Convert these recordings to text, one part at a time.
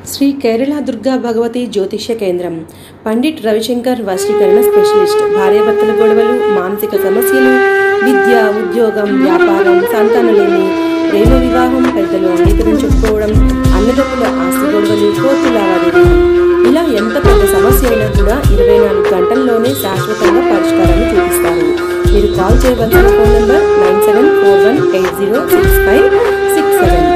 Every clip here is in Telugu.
శ్రీ కేరళ దుర్గా భగవతి జ్యోతిష్య కేంద్రం పండిట్ రవిశంకర్ వశీకరణ స్పెషలిస్ట్ భార్యాభర్తల గొడవలు మానసిక సమస్యలు విద్య ఉద్యోగం వ్యాపారం సంతానలేమి ప్రేమ వివాహం పెద్దలు అంగీకరించకపోవడం అన్నదమ్ముల ఆస్తి గొడవలు కోర్టు లావాదేవీలు ఇలా ఎంత పెద్ద సమస్య అయినా కూడా ఇరవై నాలుగు గంటల్లోనే శాశ్వతంగా పరిష్కారాన్ని చూపిస్తారు మీరు కాల్ చేయవలసిన phone number nine seven four one eight zero six five six seven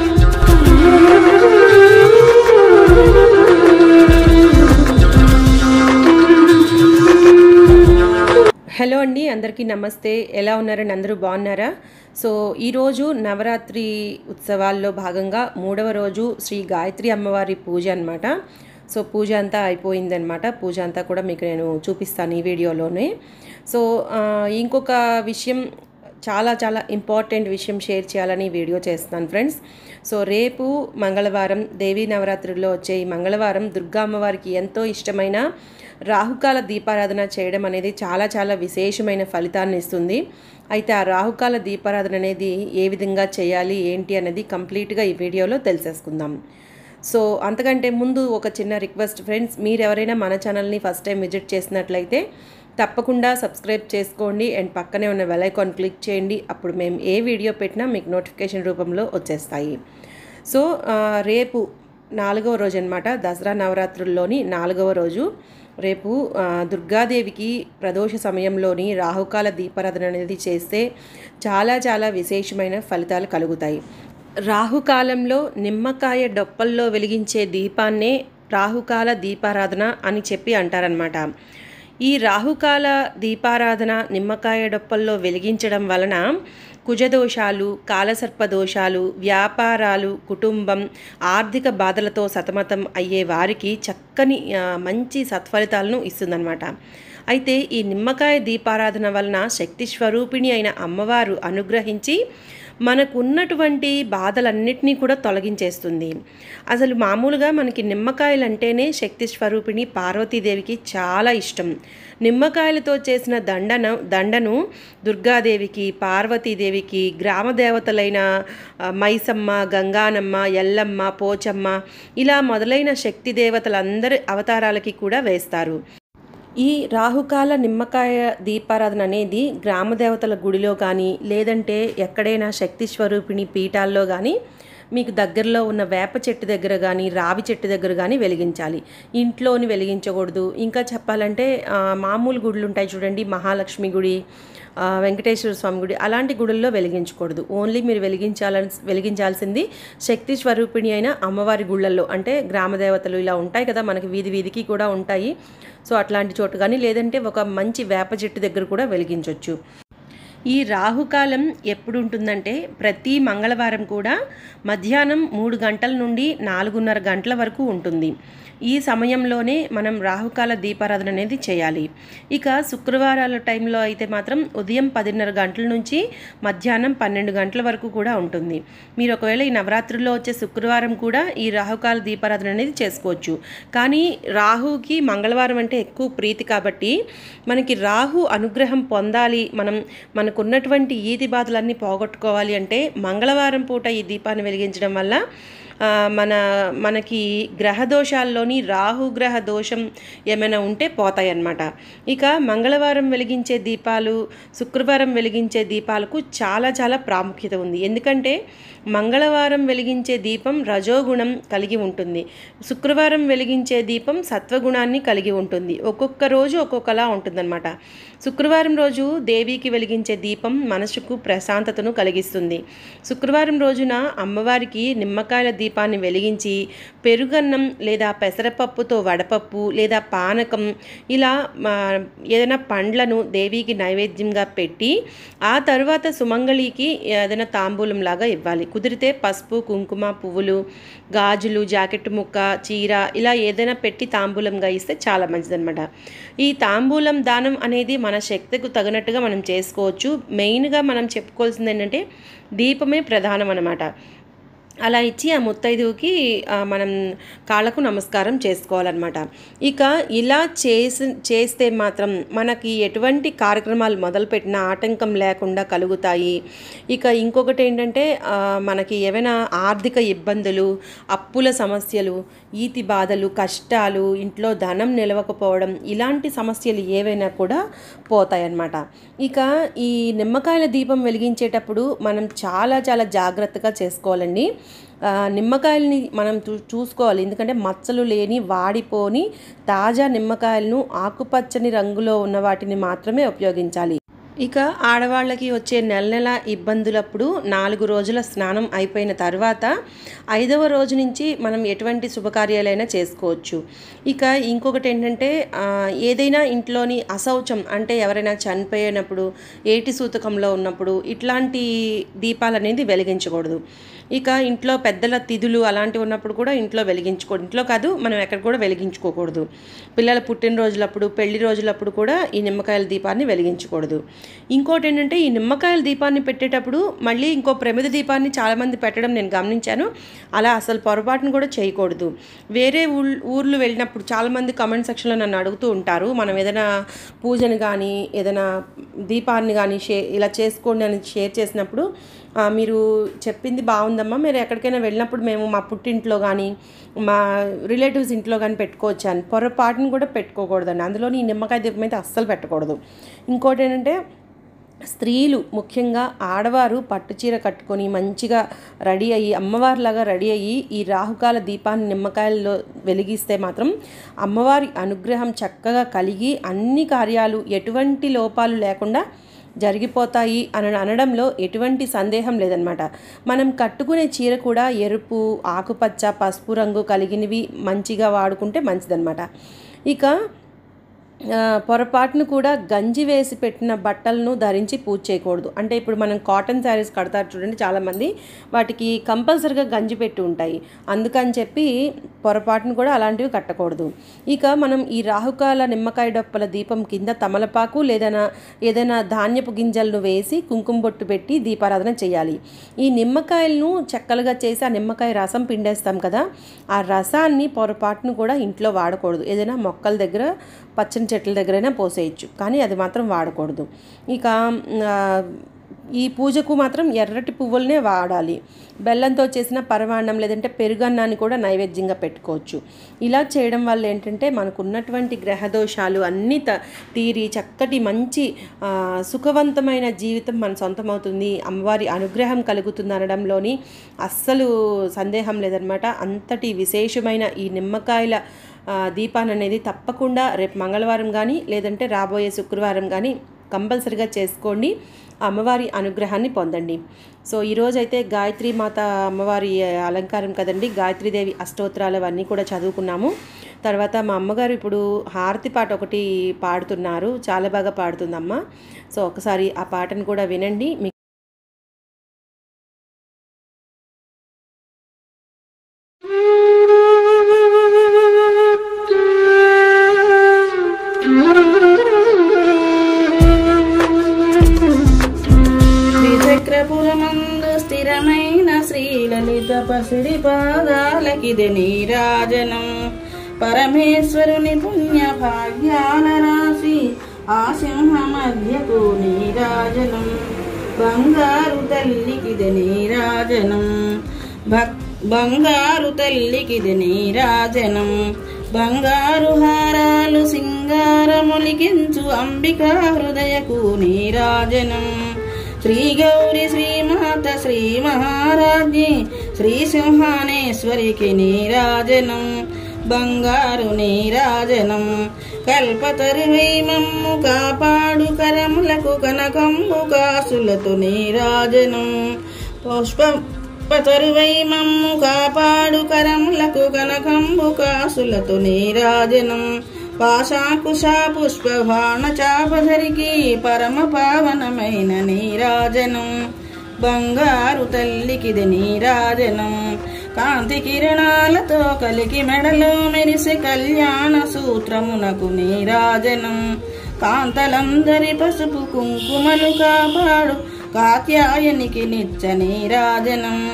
hello అండి అందరికీ నమస్తే ఎలా ఉన్నారండి అందరూ బాగున్నారా సో ఈరోజు నవరాత్రి ఉత్సవాల్లో భాగంగా మూడవ రోజు శ్రీ గాయత్రి అమ్మవారి పూజ అనమాట సో పూజ అంతా అయిపోయిందనమాట పూజ అంతా కూడా మీకు నేను చూపిస్తాను ఈ వీడియోలోనే సో ఆ, ఇంకొక విషయం చాలా చాలా ఇంపార్టెంట్ విషయం షేర్ చేయాలని ఈ వీడియో చేస్తున్నాను ఫ్రెండ్స్ సో రేపు మంగళవారం దేవీ నవరాత్రుల్లో వచ్చే ఈ మంగళవారం దుర్గా అమ్మవారికి ఎంతో ఇష్టమైన రాహుకాల దీపారాధన చేయడం అనేది చాలా చాలా విశేషమైన ఫలితాన్ని ఇస్తుంది అయితే ఆ రాహుకాల దీపారాధన అనేది ఏ విధంగా చేయాలి ఏంటి అనేది కంప్లీట్గా ఈ వీడియోలో తెలిసేసుకుందాం సో అంతకంటే ముందు ఒక చిన్న రిక్వెస్ట్ ఫ్రెండ్స్ మీరు ఎవరైనా మన ఛానల్ని ఫస్ట్ టైం విజిట్ చేసినట్లయితే తప్పకుండా సబ్స్క్రైబ్ చేసుకోండి అండ్ పక్కనే ఉన్న బెల్ ఐకాన్ క్లిక్ చేయండి అప్పుడు మేము ఏ వీడియో పెట్టినా మీకు నోటిఫికేషన్ రూపంలో వచ్చేస్తాయి సో ఆ, రేపు నాలుగవ రోజు అనమాట దసరా నవరాత్రుల్లోని నాలుగవ రోజు రేపు ఆ, దుర్గాదేవికి ప్రదోష సమయంలోని రాహుకాల దీపారాధన అనేది చేస్తే చాలా చాలా విశేషమైన ఫలితాలు కలుగుతాయి రాహుకాలంలో నిమ్మకాయ డొప్పల్లో వెలిగించే దీపాన్నే రాహుకాల దీపారాధన అని చెప్పి అంటారనమాట ఈ రాహుకాల దీపారాధన నిమ్మకాయ డొప్పల్లో వెలిగించడం వలన కుజదోషాలు కాలసర్ప దోషాలు వ్యాపారాలు కుటుంబం ఆర్థిక బాధలతో సతమతం అయ్యే వారికి చక్కని ఆ, మంచి సత్ఫలితాలను ఇస్తుందన్నమాట అయితే ఈ నిమ్మకాయ దీపారాధన వలన శక్తి స్వరూపిణి అయిన అమ్మవారు అనుగ్రహించి మనకున్నటువంటి బాధలన్నిటినీ కూడా తొలగించేస్తుంది అసలు మామూలుగా మనకి నిమ్మకాయలు అంటేనే శక్తి స్వరూపిణి పార్వతీదేవికి చాలా ఇష్టం నిమ్మకాయలతో చేసిన దండన దండను దుర్గాదేవికి పార్వతీదేవికి గ్రామ దేవతలైన ఆ, మైసమ్మ గంగానమ్మ ఎల్లమ్మ పోచమ్మ ఇలా మొదలైన శక్తి దేవతలందరి అవతారాలకి కూడా వేస్తారు ఈ రాహుకాల నిమ్మకాయ దీపారాధన అనేది గ్రామ దేవతల గుడిలో కానీ లేదంటే ఎక్కడైనా శక్తి స్వరూపిణి పీఠాల్లో కానీ మీకు దగ్గరలో ఉన్న వేప చెట్టు దగ్గర కానీ రావి చెట్టు దగ్గర కానీ వెలిగించాలి ఇంట్లోని వెలిగించకూడదు ఇంకా చెప్పాలంటే ఆ, మామూలు గుడులు ఉంటాయి చూడండి మహాలక్ష్మి గుడి ఆ, వెంకటేశ్వర స్వామి గుడి అలాంటి గుడుల్లో వెలిగించకూడదు ఓన్లీ మీరు వెలిగించాలని వెలిగించాల్సింది శక్తి స్వరూపిణి అయిన అమ్మవారి గుళ్ళల్లో అంటే గ్రామ దేవతలు ఇలా ఉంటాయి కదా మనకి వీధి వీధికి కూడా ఉంటాయి సో అట్లాంటి చోటు కానీ లేదంటే ఒక మంచి వేప చెట్టు దగ్గర కూడా వెలిగించవచ్చు ఈ రాహుకాలం ఎప్పుడు ఉంటుందంటే ప్రతి మంగళవారం కూడా మధ్యాహ్నం మూడు గంటల నుండి నాలుగున్నర గంటల వరకు ఉంటుంది ఈ సమయంలోనే మనం రాహుకాల దీపారాధన అనేది చేయాలి ఇక శుక్రవారాల టైంలో అయితే మాత్రం ఉదయం పదిన్నర గంటల నుంచి మధ్యాహ్నం పన్నెండు గంటల వరకు కూడా ఉంటుంది మీరు ఒకవేళ ఈ నవరాత్రుల్లో వచ్చే శుక్రవారం కూడా ఈ రాహుకాల దీపారాధన అనేది చేసుకోవచ్చు కానీ రాహుకి మంగళవారం అంటే ఎక్కువ ప్రీతి కాబట్టి మనకి రాహు అనుగ్రహం పొందాలి మనం మనకున్నటువంటి ఈతి బాధలన్నీ పోగొట్టుకోవాలి అంటే మంగళవారం పూట ఈ దీపాన్ని వెలిగించడం వల్ల ఆ, మన మనకి గ్రహ దోషాల్లోని రాహు గ్రహ దోషం ఏమైనా ఉంటే పోతాయి అన్నమాట ఇక మంగళవారం వెలిగించే దీపాలు శుక్రవారం వెలిగించే దీపాలకు చాలా చాలా ప్రాముఖ్యత ఉంది ఎందుకంటే మంగళవారం వెలిగించే దీపం రజోగుణం కలిగి ఉంటుంది శుక్రవారం వెలిగించే దీపం సత్వగుణాన్ని కలిగి ఉంటుంది ఒక్కొక్క రోజు ఒక్కొక్కలా ఉంటుందన్నమాట శుక్రవారం రోజు దేవికి వెలిగించే దీపం మనసుకు ప్రశాంతతను కలిగిస్తుంది శుక్రవారం రోజున అమ్మవారికి నిమ్మకాయల దీపాన్ని వెలిగించి పెరుగన్నం లేదా పెసరపప్పుతో వడపప్పు లేదా పానకం ఇలా ఆ, ఏదైనా పండ్లను దేవికి నైవేద్యంగా పెట్టి ఆ తర్వాత సుమంగళికి ఏదైనా తాంబూలం లాగా ఇవ్వాలి కుదిరితే పసుపు కుంకుమ పువ్వులు గాజులు జాకెట్ ముక్క చీర ఇలా ఏదైనా పెట్టి తాంబూలంగా ఇస్తే చాలా మంచిదన్నమాట ఈ తాంబూలం దానం అనేది మన శక్తికి తగినట్టుగా మనం చేసుకోవచ్చు మెయిన్గా మనం చెప్పుకోవాల్సింది ఏంటంటే దీపమే ప్రధానం అన్నమాట అలా ఇచ్చి ఆ ముత్తైదువుకి ఆ, మనం కాళ్ళకు నమస్కారం చేసుకోవాలన్నమాట ఇక ఇలా చేసి చేస్తే మాత్రం మనకి ఎటువంటి కార్యక్రమాలు మొదలుపెట్టినా ఆటంకం లేకుండా కలుగుతాయి ఇక ఇంకొకటి ఏంటంటే ఆ, మనకి ఏవైనా ఆర్థిక ఇబ్బందులు అప్పుల సమస్యలు ఈతి బాధలు కష్టాలు ఇంట్లో ధనం నిలవకపోవడం ఇలాంటి సమస్యలు ఏవైనా కూడా పోతాయన్నమాట ఇక ఈ నిమ్మకాయల దీపం వెలిగించేటప్పుడు మనం చాలా చాలా జాగ్రత్తగా చేసుకోవాలండి ఆ, నిమ్మకాయలని మనం చూ చూసుకోవాలి ఎందుకంటే మచ్చలు లేని వాడిపోని తాజా నిమ్మకాయలను ఆకుపచ్చని రంగులో ఉన్న వాటిని మాత్రమే ఉపయోగించాలి ఇక ఆడవాళ్ళకి వచ్చే నెల నెల ఇబ్బందులప్పుడు నాలుగు రోజుల స్నానం అయిపోయిన తర్వాత ఐదవ రోజు నుంచి మనం ఎటువంటి శుభకార్యాలైనా చేసుకోవచ్చు ఇక ఇంకొకటి ఏంటంటే ఆ, ఏదైనా ఇంట్లోని అశౌచం అంటే ఎవరైనా చనిపోయినప్పుడు ఏటి సూతకంలో ఉన్నప్పుడు ఇట్లాంటి దీపాలు అనేది వెలిగించకూడదు ఇక ఇంట్లో పెద్దల తిథులు అలాంటివి ఉన్నప్పుడు కూడా ఇంట్లో వెలిగించుకూడదు ఇంట్లో కాదు మనం ఎక్కడ కూడా వెలిగించుకోకూడదు పిల్లల పుట్టినరోజులప్పుడు పెళ్లి రోజులప్పుడు కూడా ఈ నిమ్మకాయల దీపాన్ని వెలిగించకూడదు ఇంకోటి ఏంటంటే ఈ నిమ్మకాయల దీపాన్ని పెట్టేటప్పుడు మళ్ళీ ఇంకో ప్రమిద దీపాన్ని చాలామంది పెట్టడం నేను గమనించాను అలా అసలు పొరపాటును కూడా చేయకూడదు వేరే ఊళ్ళు ఊర్లు వెళ్ళినప్పుడు చాలామంది కామెంట్ సెక్షన్లో నన్ను అడుగుతూ ఉంటారు మనం ఏదైనా పూజను కానీ ఏదైనా దీపాన్ని కానీ షే ఇలా చేసుకోండి అని షేర్ చేసినప్పుడు ఆ, మీరు చెప్పింది బాగుందమ్మా మీరు ఎక్కడికైనా వెళ్ళినప్పుడు మేము మా పుట్టింట్లో కానీ మా రిలేటివ్స్ ఇంట్లో కానీ పెట్టుకోవచ్చు అని పొరపాటును కూడా పెట్టుకోకూడదండి అందులోని ఈ నిమ్మకాయ దీపం అయితే అస్సలు పెట్టకూడదు ఇంకోటి ఏంటంటే స్త్రీలు ముఖ్యంగా ఆడవారు పట్టుచీర కట్టుకొని మంచిగా రెడీ అయ్యి అమ్మవారిలాగా రెడీ అయ్యి ఈ రాహుకాల దీపాన్ని నిమ్మకాయల్లో వెలిగిస్తే మాత్రం అమ్మవారి అనుగ్రహం చక్కగా కలిగి అన్ని కార్యాలు ఎటువంటి లోపాలు లేకుండా జరిగిపోతాయి అని అనడంలో ఎటువంటి సందేహం లేదనమాట మనం కట్టుకునే చీర కూడా ఎరుపు ఆకుపచ్చ పసుపు రంగు కలిగినవి మంచిగా వాడుకుంటే మంచిదన్నమాట ఇక ఆ, పొరపాటును కూడా గంజి వేసి పెట్టిన బట్టలను ధరించి పూజ చేయకూడదు అంటే ఇప్పుడు మనం కాటన్ శారీస్ కడతారు చూడండి చాలామంది వాటికి కంపల్సరిగా గంజి పెట్టి ఉంటాయి అందుకని చెప్పి పొరపాటును కూడా అలాంటివి కట్టకూడదు ఇక మనం ఈ రాహుకాల నిమ్మకాయ డొప్పల దీపం కింద తమలపాకు లేదైనా ఏదైనా ధాన్యపు గింజలను వేసి కుంకుమ బొట్టు పెట్టి దీపారాధన చేయాలి ఈ నిమ్మకాయలను చెక్కలుగా చేసి ఆ నిమ్మకాయ రసం పిండేస్తాం కదా ఆ రసాన్ని పొరపాటును కూడా ఇంట్లో వాడకూడదు ఏదైనా మొక్కల దగ్గర పచ్చని చెట్ల దగ్గరైనా పోసేయచ్చు కానీ అది మాత్రం వాడకూడదు ఇక ఆ, ఈ పూజకు మాత్రం ఎర్రటి పువ్వులనే వాడాలి బెల్లంతో చేసిన పరమాన్నం లేదంటే పెరుగన్నాన్ని కూడా నైవేద్యంగా పెట్టుకోవచ్చు ఇలా చేయడం వల్ల ఏంటంటే మనకు ఉన్నటువంటి గ్రహదోషాలు అన్నీ త తీరి చక్కటి మంచి ఆ, సుఖవంతమైన జీవితం మన సొంతమవుతుంది అమ్మవారి అనుగ్రహం కలుగుతుంది అనడంలోని అస్సలు సందేహం లేదనమాట అంతటి విశేషమైన ఈ నిమ్మకాయల ఆ, దీపాన్ని అనేది తప్పకుండా రేపు మంగళవారం కానీ లేదంటే రాబోయే శుక్రవారం కానీ కంపల్సరిగా చేసుకోండి అమ్మవారి అనుగ్రహాన్ని పొందండి సో ఈరోజైతే గాయత్రి మాత అమ్మవారి అలంకారం కదండి గాయత్రీదేవి అష్టోత్తరాలు అవన్నీ కూడా చదువుకున్నాము తర్వాత మా అమ్మగారు ఇప్పుడు హారతి పాట ఒకటి పాడుతున్నారు చాలా బాగా పాడుతుందమ్మ సో ఒకసారి ఆ పాటను కూడా వినండి మీకు శ్రీచక్రపురమందు స్థిరమైన శ్రీలలిత పసిడి పాదాలకిది నీరాజనం పరమేశ్వరుని పుణ్య భాగ్యాల రాశి ఆ సింహ మధ్యకు నీరాజనం బంగారు తల్లికిది నీరాజనం భక్ బంగారు తల్లికిది నీరాజనం బంగారు హారాలు సింగారములికించు అంబికా హృదయకు నీరాజనం శ్రీ గౌరి శ్రీమాత శ్రీ మహారాజ్ఞి శ్రీ సింహానేశ్వరికి నీరాజనం బంగారు నీరాజనం కల్పతరువై మమ్ము కాపాడు కరములకు కనకంబు కాసులతో నీరాజనం పుష్ప పతరువై మమ్ము కాపాడు కరములకు కనకంబు కాసులతో నీరాజనం పాశాకుశా పుష్ప బాణ చాపధరికి పరమ పావనమైన నీరాజనం బంగారు తల్లికిది నీరాజనం కాంతి కిరణాలతో కలికి మెడలో మెరిసే కళ్యాణ సూత్రమునకు నీరాజనం కాంతలందరి పసుపు కుంకుమలు కాపాడు కాత్యాయనికి నిత్య నీరాజనం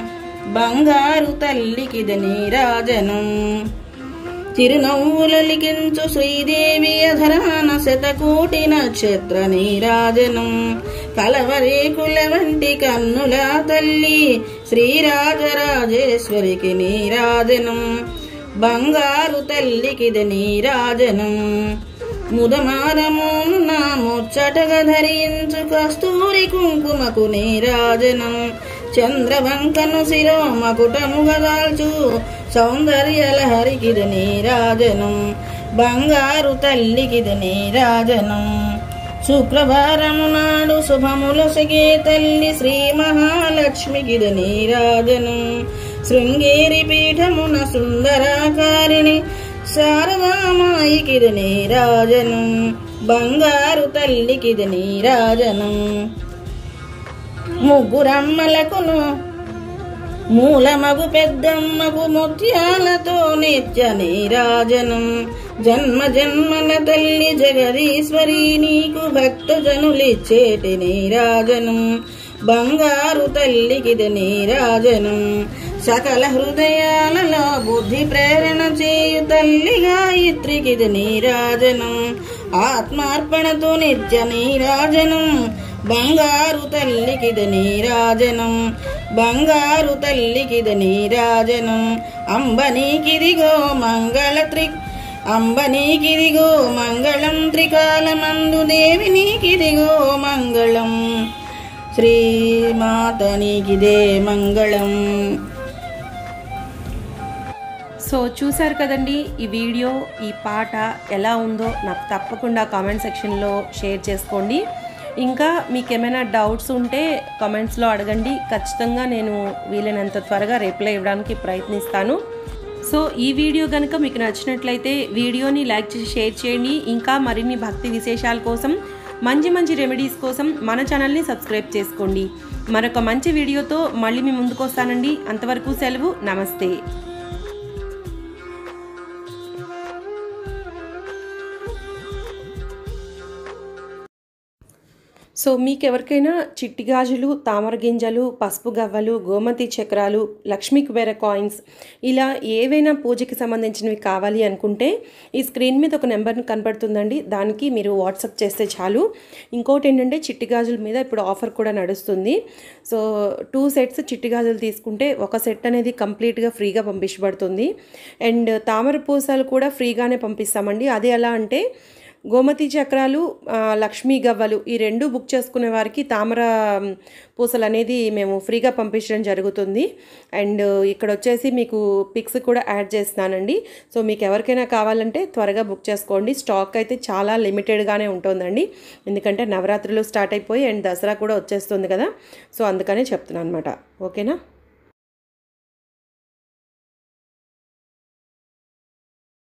బంగారు తల్లికిది నీరాజనం చిరునవ్వులలికించు శ్రీదేవి అధరాన శతకోటి నక్షత్ర నీరాజనం కలవరేకుల వంటి కన్నుల తల్లి శ్రీరాజరాజేశ్వరికి నీరాజనం బంగారు తల్లికిది నీరాజనం ముదమారమును నా ముచ్చటగా ధరించు కస్తూరి కుంకుమకు నీరాజనం చంద్రవంకను శిరో మకుటముగా దాల్చు సౌందర్యలహరికిది నీరాజనం బంగారు తల్లికిది నీరాజనం శుక్రవారము నాడు శుభములొసగే తల్లి శ్రీ మహాలక్ష్మికిది నీరాజనం శృంగేరి పీఠమున సుందరాకారిణి శారదామాయికిది నీరాజనం బంగారు తల్లికిది నీరాజనం ముగ్గురమ్మలకును మూలమగు పెద్దమ్మకు ముత్యాలతో నిత్య నీరాజనం జన్మ జన్మల తల్లి జగదీశ్వరి నీకు భక్తజనులిచ్చేటి నీరాజనం బంగారు తల్లికిది నీరాజనం సకల హృదయాలలో బుద్ధి ప్రేరణ చేయు తల్లి గాయత్రికిది నీరాజనం ఆత్మార్పణతో నిత్య నీరాజనం బంగారు తల్లికిది నీరాజనం బంగారు తల్లికిది నీరాజనం అంబనీకిదిగో మంగళ త్రి అంబనీకిదిగో మంగళం త్రికాలమందు దేవి నీకిదిగో మంగళం శ్రీమాత నీకిదే మంగళం సో చూశారు కదండి ఈ వీడియో ఈ పాట ఎలా ఉందో నాకు తప్పకుండా కామెంట్ సెక్షన్లో షేర్ చేసుకోండి ఇంకా మీకు ఏమైనా డౌట్స్ ఉంటే కామెంట్స్లో అడగండి ఖచ్చితంగా నేను వీలైనంత త్వరగా రిప్లై ఇవ్వడానికి ప్రయత్నిస్తాను సో ఈ వీడియో కనుక మీకు నచ్చినట్లయితే వీడియోని లైక్ చేసి షేర్ చేయండి ఇంకా మరిన్ని భక్తి విశేషాల కోసం మంచి మంచి రెమెడీస్ కోసం మన ఛానల్ని సబ్స్క్రైబ్ చేసుకోండి మరొక మంచి వీడియోతో మళ్ళీ మీ ముందుకు వస్తానండి అంతవరకు సెలవు నమస్తే సో మీకు ఎవరికైనా చిట్టి గాజులు తామర గింజలు పసుపు గవ్వలు గోమతి చక్రాలు లక్ష్మీ కుబేర కాయిన్స్ ఇలా ఏవైనా పూజకి సంబంధించినవి కావాలి అనుకుంటే ఈ స్క్రీన్ మీద ఒక నెంబర్ కనపడుతుందండి దానికి మీరు వాట్సాప్ చేస్తే చాలు ఇంకోటి ఏంటంటే చిట్టి గాజుల మీద ఇప్పుడు ఆఫర్ కూడా నడుస్తుంది సో టూ సెట్స్ చిట్టి గాజులు తీసుకుంటే ఒక సెట్ అనేది కంప్లీట్గా ఫ్రీగా పంపించబడుతుంది అండ్ తామర పూసలు కూడా ఫ్రీగానే పంపిస్తామండి అది ఎలా అంటే గోమతి చక్రాలు ఆ, లక్ష్మీ గవ్వలు ఈ రెండు బుక్ చేసుకునే వారికి తామర మ్, పూసలు అనేది మేము ఫ్రీగా పంపించడం జరుగుతుంది అండ్ ఇక్కడ వచ్చేసి మీకు పిక్స్ కూడా యాడ్ చేస్తున్నానండి సో మీకు ఎవరికైనా కావాలంటే త్వరగా బుక్ చేసుకోండి స్టాక్ అయితే చాలా లిమిటెడ్గానే ఉంటుందండి ఎందుకంటే నవరాత్రులు స్టార్ట్ అయిపోయి అండ్ దసరా కూడా వచ్చేస్తుంది కదా సో అందుకనే చెప్తున్నాను అనమాట ఓకేనా